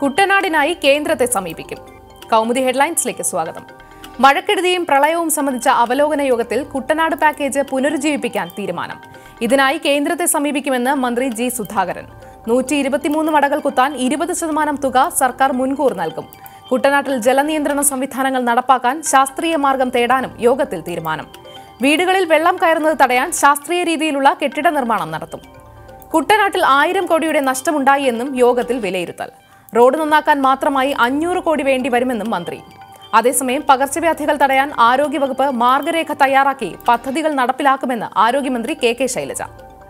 കുട്ടനാടിനായി കേന്ദ്രത്തെ സമീപിക്കും കൗമുദി ഹെഡ്ലൈൻസിലേക്ക് സ്വാഗതം മഴക്കെടുതിയും പ്രളയവും സംബന്ധിച്ച അവലോകന യോഗത്തിൽ കുട്ടനാട് പാക്കേജ് പുനരുജ്ജീവിപ്പിക്കാൻ തീരുമാനം ഇതിനായി കേന്ദ്രത്തെ സമീപിക്കുമെന്ന് മന്ത്രി ജി സുധാകരൻ നൂറ്റി ഇരുപത്തിമൂന്ന് മടകൾ കുത്താൻ ഇരുപത് ശതമാനം തുക സർക്കാർ മുൻകൂർ നൽകും കുട്ടനാട്ടിൽ ജലനിയന്ത്രണ സംവിധാനങ്ങൾ നടപ്പാക്കാൻ ശാസ്ത്രീയ മാർഗം തേടാനും യോഗത്തിൽ തീരുമാനം വീടുകളിൽ വെള്ളം കയറുന്നത് തടയാൻ ശാസ്ത്രീയ രീതിയിലുള്ള കെട്ടിട നിർമ്മാണം നടത്തും കുട്ടനാട്ടിൽ ആയിരം കോടിയുടെ നഷ്ടമുണ്ടായി എന്നും യോഗത്തിൽ വിലയിരുത്തൽ റോഡ് നന്നാക്കാൻ മാത്രമായി അഞ്ഞൂറ് കോടി വേണ്ടി വരുമെന്നും മന്ത്രി അതേസമയം പകർച്ചവ്യാധികൾ തടയാൻ ആരോഗ്യവകുപ്പ് മാർഗരേഖ തയ്യാറാക്കി പദ്ധതികൾ നടപ്പിലാക്കുമെന്ന് ആരോഗ്യമന്ത്രി കെ കെ ശൈലജ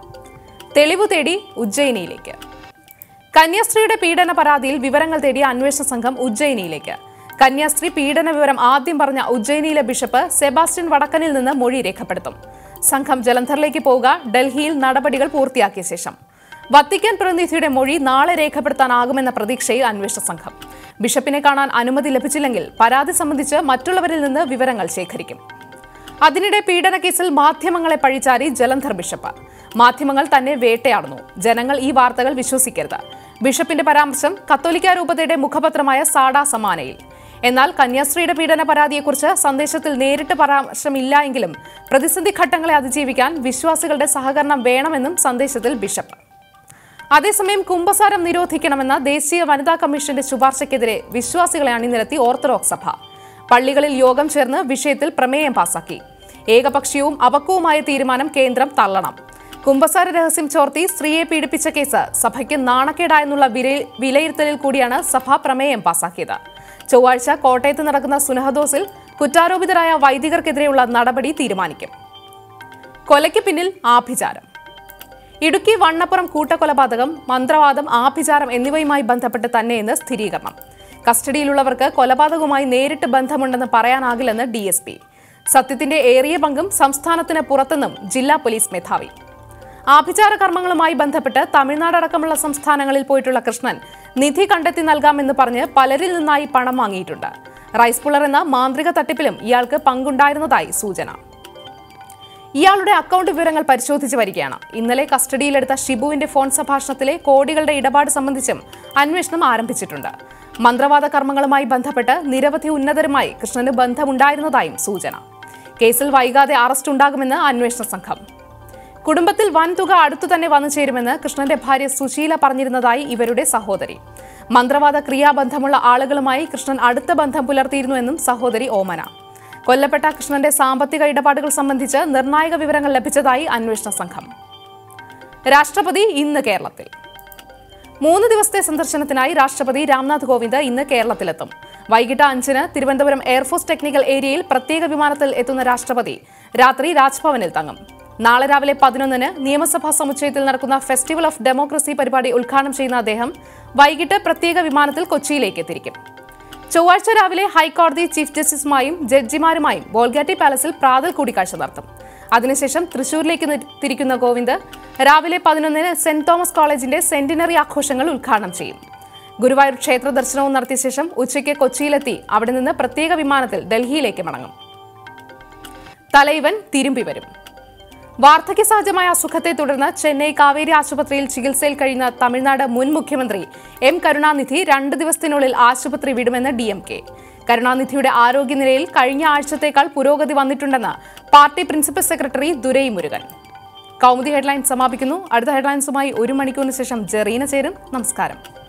തെളിവു തേടി ഉജ്ജയിനിയിലേക്ക് കന്യാസ്ത്രീയുടെ പീഡന പരാതിയിൽ വിവരങ്ങൾ തേടിയ അന്വേഷണ സംഘം ഉജ്ജയിനിയിലേക്ക് കന്യാസ്ത്രീ പീഡന വിവരം ആദ്യം പറഞ്ഞ ഉജ്ജയിനിയിലെ ബിഷപ്പ് സെബാസ്റ്റ്യൻ വടക്കനിൽ നിന്ന് മൊഴി രേഖപ്പെടുത്തും സംഘം ജലന്ധറിലേക്ക് പോവുക ഡൽഹിയിൽ നടപടികൾ പൂർത്തിയാക്കിയ ശേഷം വത്തിക്കാൻ പ്രതിനിധിയുടെ മൊഴി നാളെ രേഖപ്പെടുത്താനാകുമെന്ന പ്രതീക്ഷയിൽ അന്വേഷണ സംഘം ബിഷപ്പിനെ കാണാൻ അനുമതി ലഭിച്ചില്ലെങ്കിൽ പരാതി സംബന്ധിച്ച് മറ്റുള്ളവരിൽ നിന്ന് വിവരങ്ങൾ ശേഖരിക്കും അതിനിടെ പീഡന കേസിൽ മാധ്യമങ്ങളെ പഴിച്ചാരി ജലന്ധർ ബിഷപ്പ് മാധ്യമങ്ങൾ തന്നെ വേട്ടയാടുന്നു ജനങ്ങൾ ഈ വാർത്തകൾ വിശ്വസിക്കരുത് ബിഷപ്പിന്റെ പരാമർശം കത്തോലിക്ക രൂപതയുടെ മുഖപത്രമായ സാഡ സമാനയിൽ എന്നാൽ കന്യാസ്ത്രീയുടെ പീഡന പരാതിയെക്കുറിച്ച് സന്ദേശത്തിൽ നേരിട്ട് പരാമർശമില്ല എങ്കിലും പ്രതിസന്ധി ഘട്ടങ്ങളെ അതിജീവിക്കാൻ വിശ്വാസികളുടെ സഹകരണം വേണമെന്നും സന്ദേശത്തിൽ ബിഷപ്പ് അതേസമയം കുംഭസാരം നിരോധിക്കണമെന്ന ദേശീയ വനിതാ കമ്മീഷന്റെ ശുപാർശയ്ക്കെതിരെ വിശ്വാസികളെ അണിനിരത്തി ഓർത്തഡോക്സ് സഭ പള്ളികളിൽ യോഗം ചേർന്ന് വിഷയത്തിൽ പ്രമേയം പാസാക്കി ഏകപക്ഷീയവും അപക്വവുമായ തീരുമാനം കേന്ദ്രം തള്ളണം കുംഭസാര രഹസ്യം ചോർത്തി സ്ത്രീയെ പീഡിപ്പിച്ച കേസ് സഭയ്ക്ക് നാണക്കേടായെന്നുള്ള വിലയി- വിലയിരുത്തലിൽ കൂടിയാണ് സഭ പ്രമേയം പാസാക്കിയത് ചൊവ്വാഴ്ച കോട്ടയത്ത് നടക്കുന്ന സുനഹദോസിൽ കുറ്റാരോപിതരായ വൈദികർക്കെതിരെയുള്ള നടപടി തീരുമാനിക്കും കൊലയ്ക്ക് പിന്നിൽ ആഭിചാരം ഇടുക്കി വണ്ണപ്പുറം കൂട്ടക്കൊലപാതകം മന്ത്രവാദം ആഭിചാരം എന്നിവയുമായി ബന്ധപ്പെട്ട് തന്നെയെന്ന് സ്ഥിരീകരണം കസ്റ്റഡിയിലുള്ളവർക്ക് കൊലപാതകവുമായി നേരിട്ട് ബന്ധമുണ്ടെന്ന് പറയാനാകില്ലെന്ന് ഡി എസ് പി സത്യത്തിന്റെ ഏറിയ പങ്കും സംസ്ഥാനത്തിന് പുറത്തുനിന്നും ജില്ലാ പോലീസ് മേധാവി ആഭിചാര കർമ്മങ്ങളുമായി ബന്ധപ്പെട്ട് തമിഴ്നാട് അടക്കമുള്ള സംസ്ഥാനങ്ങളിൽ പോയിട്ടുള്ള കൃഷ്ണൻ നിധി കണ്ടെത്തി നൽകാമെന്ന് പറഞ്ഞ് പലരിൽ നിന്നായി പണം വാങ്ങിയിട്ടുണ്ട് റൈസ് പുള്ളർ എന്ന മാന്ത്രിക തട്ടിപ്പിലും ഇയാൾക്ക് പങ്കുണ്ടായിരുന്നതായി സൂചന ഇയാളുടെ അക്കൗണ്ട് വിവരങ്ങൾ പരിശോധിച്ച് വരികയാണ് ഇന്നലെ കസ്റ്റഡിയിലെടുത്ത ഷിബുവിന്റെ ഫോൺ സംഭാഷണത്തിലെ കോടികളുടെ ഇടപാട് സംബന്ധിച്ചും അന്വേഷണം ആരംഭിച്ചിട്ടുണ്ട് മന്ത്രവാദ കർമ്മങ്ങളുമായി ബന്ധപ്പെട്ട് നിരവധി ഉന്നതരുമായി കൃഷ്ണന് ബന്ധമുണ്ടായിരുന്നതായും സൂചന കേസിൽ വൈകാതെ അറസ്റ്റ് ഉണ്ടാകുമെന്ന് അന്വേഷണ സംഘം കുടുംബത്തിൽ വൻ തുക അടുത്തു തന്നെ വന്നു ചേരുമെന്ന് കൃഷ്ണന്റെ ഭാര്യ സുശീല പറഞ്ഞിരുന്നതായി ഇവരുടെ സഹോദരി മന്ത്രവാദ ക്രിയാബന്ധമുള്ള ആളുകളുമായി കൃഷ്ണൻ അടുത്ത ബന്ധം പുലർത്തിയിരുന്നുവെന്നും സഹോദരി ഓമന കൊല്ലപ്പെട്ട കൃഷ്ണന്റെ സാമ്പത്തിക ഇടപാടുകൾ സംബന്ധിച്ച് നിർണായക വിവരങ്ങൾ ലഭിച്ചതായി അന്വേഷണ സംഘം രാഷ്ട്രപതി ഇന്ന് കേരളത്തിൽ മൂന്ന് ദിവസത്തെ സന്ദർശനത്തിനായി രാഷ്ട്രപതി രാംനാഥ് കോവിന്ദ് ഇന്ന് കേരളത്തിലെത്തും വൈകിട്ട് അഞ്ചിന് തിരുവനന്തപുരം എയർഫോഴ്സ് ടെക്നിക്കൽ ഏരിയയിൽ പ്രത്യേക വിമാനത്തിൽ എത്തുന്ന രാഷ്ട്രപതി രാത്രി രാജ്ഭവനിൽ തങ്ങും നാളെ രാവിലെ പതിനൊന്നിന് നിയമസഭാ സമുച്ചയത്തിൽ നടക്കുന്ന ഫെസ്റ്റിവൽ ഓഫ് ഡെമോക്രസി പരിപാടി ഉദ്ഘാടനം ചെയ്യുന്ന അദ്ദേഹം വൈകിട്ട് പ്രത്യേക വിമാനത്തിൽ കൊച്ചിയിലേക്ക് തിരിക്കും ചൊവ്വാഴ്ച രാവിലെ ഹൈക്കോടതി ചീഫ് ജസ്റ്റിസുമായും ജഡ്ജിമാരുമായും ബോൾഗാറ്റി പാലസിൽ പ്രാതൽ കൂടിക്കാഴ്ച നടത്തും അതിനുശേഷം തൃശൂരിലേക്ക് നി- തിരിക്കുന്ന കോവിന്ദ് രാവിലെ പതിനൊന്നിന് സെന്റ് തോമസ് കോളേജിന്റെ സെന്റിനറി ആഘോഷങ്ങൾ ഉദ്ഘാടനം ചെയ്യും ഗുരുവായൂർ ക്ഷേത്ര ദർശനവും നടത്തിയ ശേഷം ഉച്ചയ്ക്ക് കൊച്ചിയിലെത്തി അവിടെ നിന്ന് പ്രത്യേക വിമാനത്തിൽ ഡൽഹിയിലേക്ക് മടങ്ങും തലൈവൻ തിരുമ്പി വരും വാർദ്ധക്യ സഹജമായ അസുഖത്തെ തുടർന്ന് ചെന്നൈ കാവേരി ആശുപത്രിയിൽ ചികിത്സയിൽ കഴിയുന്ന തമിഴ്നാട് മുൻ മുഖ്യമന്ത്രി എം കരുണാനിധി രണ്ട് ദിവസത്തിനുള്ളിൽ ആശുപത്രി വിടുമെന്ന് ഡി എം കെ കരുണാനിധിയുടെ ആരോഗ്യനിലയിൽ കഴിഞ്ഞ ആഴ്ചത്തേക്കാൾ പുരോഗതി വന്നിട്ടുണ്ടെന്ന് party principal secretary Durai Murugan Kaumudi headlines സമാപിക്കുന്നു അടുത്ത ഹെഡ്ലൈൻസുമായി ഒരു മണിക്കൂറിന് ശേഷം ജെറീന ചേരും നമസ്കാരം